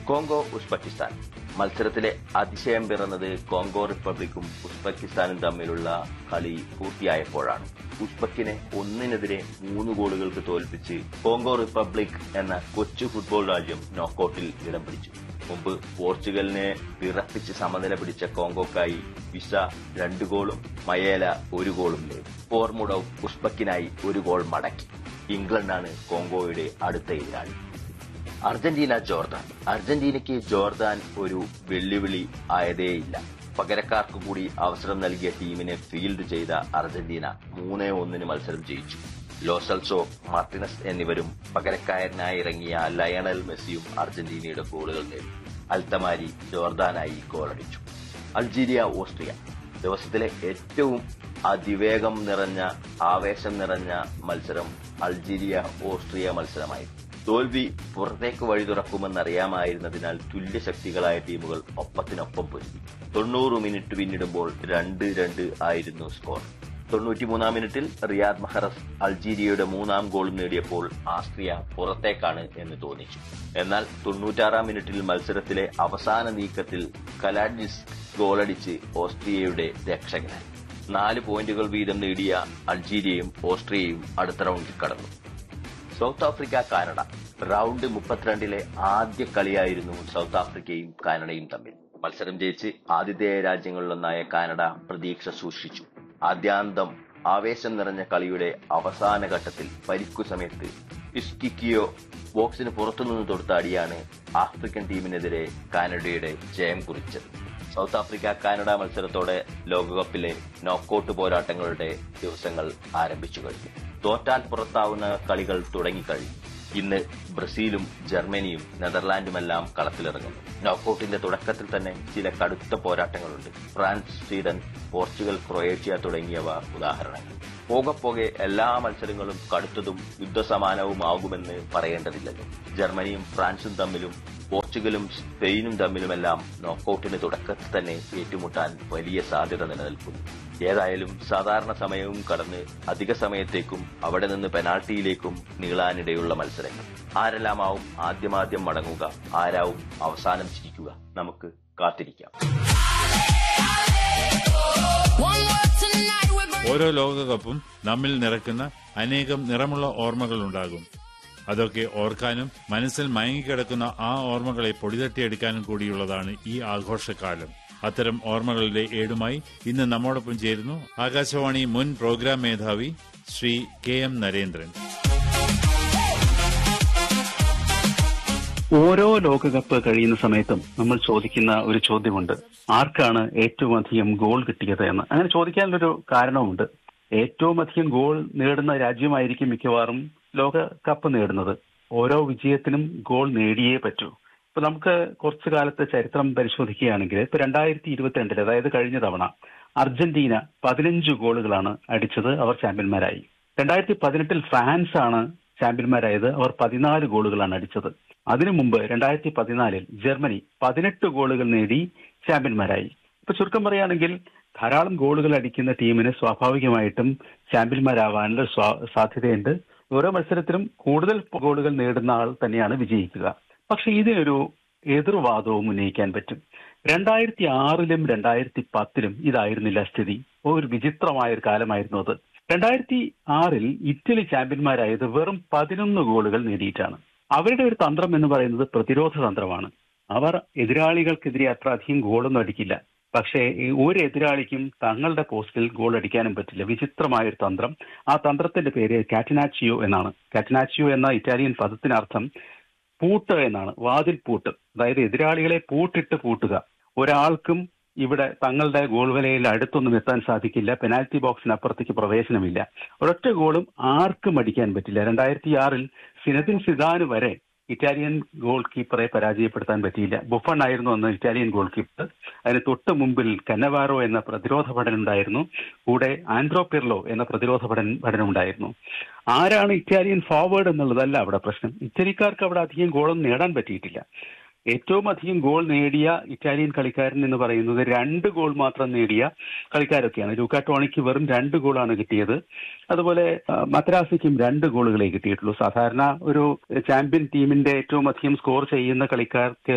Congo Uzbekistan മത്സരത്തിലെ അതിശയം പിറന്നത് കോങ്കോ റിപ്പബ്ലിക്കും ഉസ്ബെക്കിസ്ഥാനും തമ്മിലുള്ള കളി പൂർത്തിയായപ്പോഴാണ് ഉസ്ബെക്കിനെ ഒന്നിനെതിരെ മൂന്ന് ഗോളുകൾക്ക് തോൽപ്പിച്ച് കോങ്കോ റിപ്പബ്ലിക് എന്ന കൊച്ചു ഫുട്ബോൾ രാജ്യം നോക്കൌട്ടിൽ ഇടം പിടിച്ചു മുമ്പ് പോർച്ചുഗലിനെ വിറപ്പിച്ച് സമനില പിടിച്ച കോങ്കോക്കായി വിസ രണ്ട് ഗോളും മയേല ഒരു ഗോളും നേടി പോർമുഡവ് ഉസ്ബെക്കിനായി ഒരു ഗോൾ മടക്കി ഇംഗ്ലണ്ടാണ് കോങ്കോയുടെ അടുത്ത എതിരാളി അർജന്റീന ജോർദാൻ അർജന്റീനയ്ക്ക് ജോർദാൻ ഒരു വെല്ലുവിളി ആയതേയില്ല പകരക്കാർക്ക് കൂടി അവസരം നൽകിയ ടീമിനെ ഫീൽഡ് ചെയ്ത അർജന്റീന മൂന്നേ ഒന്നിന് മത്സരം ജയിച്ചു ലോസൽസോ മാർട്ടിനസ് എന്നിവരും പകരക്കാരനായി ഇറങ്ങിയ ലയണൽ മെസ്സിയും അർജന്റീനയുടെ ഗോളുകൾ നേടി അൽത്തമാരി ജോർദാനായി ഗോളടിച്ചു അൾജീരിയ ഓസ്ട്രിയ ദിവസത്തിലെ ഏറ്റവും അതിവേഗം നിറഞ്ഞ ആവേശം നിറഞ്ഞ മത്സരം അൾജീരിയ ഓസ്ട്രിയ മത്സരമായിരുന്നു തോൽവി പുറത്തേക്ക് വഴി തുറക്കുമെന്നറിയാമായിരുന്നതിനാൽ തുല്യശക്തികളായ ടീമുകൾ ഒപ്പത്തിനൊപ്പം പൊരുതി തൊണ്ണൂറ് മിനിറ്റ് പിന്നിടുമ്പോൾ രണ്ട് രണ്ട് ആയിരുന്നു സ്കോർ തൊണ്ണൂറ്റിമൂന്നാം മിനിറ്റിൽ റിയാദ് മഹറസ് അൾജീരിയയുടെ മൂന്നാം ഗോൾ നേടിയപ്പോൾ ആസ്ട്രിയ പുറത്തേക്കാണ് എന്ന് തോന്നിച്ചു എന്നാൽ തൊണ്ണൂറ്റാറാം മിനിറ്റിൽ മത്സരത്തിലെ അവസാന നീക്കത്തിൽ കലാഡിസ് ഗോളടിച്ച് ഓസ്ട്രിയയുടെ രക്ഷകനായി നാല് പോയിന്റുകൾ വീതം നേടിയ അൾജീരിയയും ഓസ്ട്രിയയും അടുത്ത റൗണ്ടിൽ കടന്നു സൗത്ത് ആഫ്രിക്ക കാനഡ റൗണ്ട് മുപ്പത്തിരണ്ടിലെ ആദ്യ കളിയായിരുന്നു സൗത്ത് ആഫ്രിക്കയും കാനഡയും തമ്മിൽ മത്സരം ജയിച്ച് ആതിഥേയ രാജ്യങ്ങളിലൊന്നായ കാനഡ പ്രതീക്ഷ സൂക്ഷിച്ചു ആദ്യാന്തം ആവേശം നിറഞ്ഞ കളിയുടെ അവസാന ഘട്ടത്തിൽ പരിക്കു സമയത്ത് ഇസ്കിക്കിയോ ബോക്സിന് പുറത്തുനിന്ന് തൊടുത്ത അടിയാണ് ആഫ്രിക്കൻ ടീമിനെതിരെ കാനഡയുടെ ജയം കുറിച്ചത് സൗത്ത് ആഫ്രിക്ക കാനഡ മത്സരത്തോടെ ലോകകപ്പിലെ നോക്കൌട്ട് പോരാട്ടങ്ങളുടെ ദിവസങ്ങൾ ആരംഭിച്ചു കഴിഞ്ഞു തോറ്റാൽ പുറത്താവുന്ന കളികൾ തുടങ്ങിക്കഴിഞ്ഞു ഇന്ന് ബ്രസീലും ജർമ്മനിയും നെതർലാൻഡുമെല്ലാം കളത്തിലിറങ്ങുന്നു നോക്കൌട്ടിന്റെ തുടക്കത്തിൽ തന്നെ ചില കടുത്ത പോരാട്ടങ്ങളുണ്ട് ഫ്രാൻസ് സ്വീഡൻ പോർച്ചുഗൽ ക്രൊയേഷ്യ തുടങ്ങിയവ ഉദാഹരണങ്ങൾ പോകെ പോകെ എല്ലാ മത്സരങ്ങളും കടുത്തതും യുദ്ധസമാനവുമാകുമെന്ന് പറയേണ്ടതില്ലല്ലോ ജർമ്മനിയും ഫ്രാൻസും തമ്മിലും പോർച്ചുഗലും സ്പെയിനും തമ്മിലുമെല്ലാം നോക്കൌട്ടിന് തുടക്കത്തിൽ തന്നെ ഏറ്റുമുട്ടാൻ വലിയ സാധ്യത നിലനിൽക്കുന്നു ഏതായാലും സാധാരണ സമയവും കടന്ന് അധിക സമയത്തേക്കും അവിടെ നിന്ന് പെനാൾട്ടിയിലേക്കും നീളാനിടയുള്ള മത്സരങ്ങൾ ആരെല്ലാമാവും ആദ്യമാദ്യം മടങ്ങുക ആരാവും അവസാനം ചിരിക്കുക നമുക്ക് കാത്തിരിക്കാം ഓരോ ലോകകപ്പും നമ്മിൽ നിറക്കുന്ന അനേകം നിറമുള്ള ഓർമ്മകൾ ഉണ്ടാകും അതൊക്കെ ഓർക്കാനും മനസ്സിൽ മയങ്ങിക്കിടക്കുന്ന ആ ഓർമ്മകളെ പൊടിതട്ടിയെടുക്കാനും കൂടിയുള്ളതാണ് ഈ ആഘോഷകാലം അത്തരം ഓർമ്മകളുടെ ഏടുമായി ഇന്ന് നമ്മോടൊപ്പം ചേരുന്നു ആകാശവാണി മുൻ പ്രോഗ്രാം മേധാവി ശ്രീ കെ എം നരേന്ദ്രൻ ഓരോ ലോകകപ്പ് കഴിയുന്ന സമയത്തും നമ്മൾ ചോദിക്കുന്ന ഒരു ചോദ്യമുണ്ട് ആർക്കാണ് ഏറ്റവും അധികം ഗോൾ കിട്ടിയത് എന്ന് അങ്ങനെ ചോദിക്കാനുള്ളൊരു കാരണവുമുണ്ട് ഏറ്റവും അധികം ഗോൾ നേടുന്ന രാജ്യമായിരിക്കും മിക്കവാറും ലോകകപ്പ് നേടുന്നത് ഓരോ വിജയത്തിനും ഗോൾ നേടിയേ പറ്റൂ ഇപ്പൊ നമുക്ക് കുറച്ചു കാലത്തെ ചരിത്രം പരിശോധിക്കുകയാണെങ്കിൽ ഇപ്പൊ രണ്ടായിരത്തി ഇരുപത്തിരണ്ടിൽ അതായത് കഴിഞ്ഞ തവണ അർജന്റീന പതിനഞ്ച് ഗോളുകളാണ് അടിച്ചത് അവർ ചാമ്പ്യന്മാരായി രണ്ടായിരത്തി പതിനെട്ടിൽ ഫ്രാൻസ് ആണ് ചാമ്പ്യന്മാരായത് അവർ പതിനാല് ഗോളുകളാണ് അടിച്ചത് അതിനു മുമ്പ് രണ്ടായിരത്തി പതിനാലിൽ ജർമ്മനി പതിനെട്ട് ഗോളുകൾ നേടി ചാമ്പ്യന്മാരായി ഇപ്പൊ ചുരുക്കം പറയുകയാണെങ്കിൽ ധാരാളം ഗോളുകൾ അടിക്കുന്ന ടീമിന് സ്വാഭാവികമായിട്ടും ചാമ്പ്യന്മാരാവാനുള്ള സ്വാ- സാധ്യതയുണ്ട് ഓരോ മത്സരത്തിലും കൂടുതൽ ഗോളുകൾ നേടുന്ന ആൾ തന്നെയാണ് വിജയിക്കുക പക്ഷെ ഇതിനൊരു എതിർവാദവും ഉന്നയിക്കാൻ പറ്റും രണ്ടായിരത്തി ആറിലും രണ്ടായിരത്തി പത്തിലും ഇതായിരുന്നില്ല സ്ഥിതി ഒരു വിചിത്രമായ ഒരു കാലമായിരുന്നു അത് രണ്ടായിരത്തി ആറിൽ ഇറ്റലി ചാമ്പ്യന്മാരായത് വെറും പതിനൊന്ന് ഗോളുകൾ നേടിയിട്ടാണ് അവരുടെ ഒരു തന്ത്രം എന്ന് പറയുന്നത് പ്രതിരോധ തന്ത്രമാണ് അവർ എതിരാളികൾക്കെതിരെ അത്ര അധികം ഗോളൊന്നും അടിക്കില്ല പക്ഷേ ഈ ഒരു എതിരാളിക്കും തങ്ങളുടെ പോസ്റ്റിൽ ഗോൾ അടിക്കാനും പറ്റില്ല വിചിത്രമായ ഒരു തന്ത്രം ആ തന്ത്രത്തിന്റെ പേര് കാറ്റിനാച്ചിയോ എന്നാണ് കാറ്റിനാച്ചിയോ എന്ന ഇറ്റാലിയൻ പദത്തിനർത്ഥം പൂട്ട് എന്നാണ് വാതിൽ പൂട്ട് അതായത് എതിരാളികളെ പൂട്ടിട്ട് പൂട്ടുക ഒരാൾക്കും ഇവിടെ തങ്ങളുടെ ഗോൾ വലയിൽ അടുത്തൊന്നും എത്താൻ സാധിക്കില്ല പെനാൽറ്റി ബോക്സിനപ്പുറത്തേക്ക് പ്രവേശനമില്ല ഒരൊറ്റ ഗോളും ആർക്കും അടിക്കാൻ പറ്റില്ല രണ്ടായിരത്തി ആറിൽ സിനദിൻ സിദാന് വരെ ഇറ്റാലിയൻ ഗോൾ കീപ്പറെ പരാജയപ്പെടുത്താൻ പറ്റിയില്ല ബുഫൺ ആയിരുന്നു അന്ന് ഇറ്റാലിയൻ ഗോൾ കീപ്പർ അതിന് തൊട്ട് മുമ്പിൽ കന്നവാറോ എന്ന പ്രതിരോധ ഭടൻ ഉണ്ടായിരുന്നു കൂടെ ആൻഡ്രോ പിർലോ എന്ന പ്രതിരോധ ഭടൻ ഭടനുണ്ടായിരുന്നു ആരാണ് ഇറ്റാലിയൻ ഫോർവേഡ് എന്നുള്ളതല്ല അവിടെ പ്രശ്നം ഇറ്റലിക്കാർക്ക് അവിടെ അധികം ഗോളൊന്നും നേടാൻ പറ്റിയിട്ടില്ല ഏറ്റവും അധികം ഗോൾ നേടിയ ഇറ്റാലിയൻ കളിക്കാരൻ എന്ന് പറയുന്നത് രണ്ട് ഗോൾ മാത്രം നേടിയ കളിക്കാരൊക്കെയാണ് ലൂക്ക ടോണിക്ക് വെറും രണ്ട് ഗോളാണ് കിട്ടിയത് അതുപോലെ ആ, മദ്രാസിക്കും രണ്ട് ഗോളുകളെ കിട്ടിയിട്ടുള്ളൂ സാധാരണ ഒരു ചാമ്പ്യൻ ടീമിന്റെ ഏറ്റവും അധികം സ്കോർ ചെയ്യുന്ന കളിക്കാർക്ക്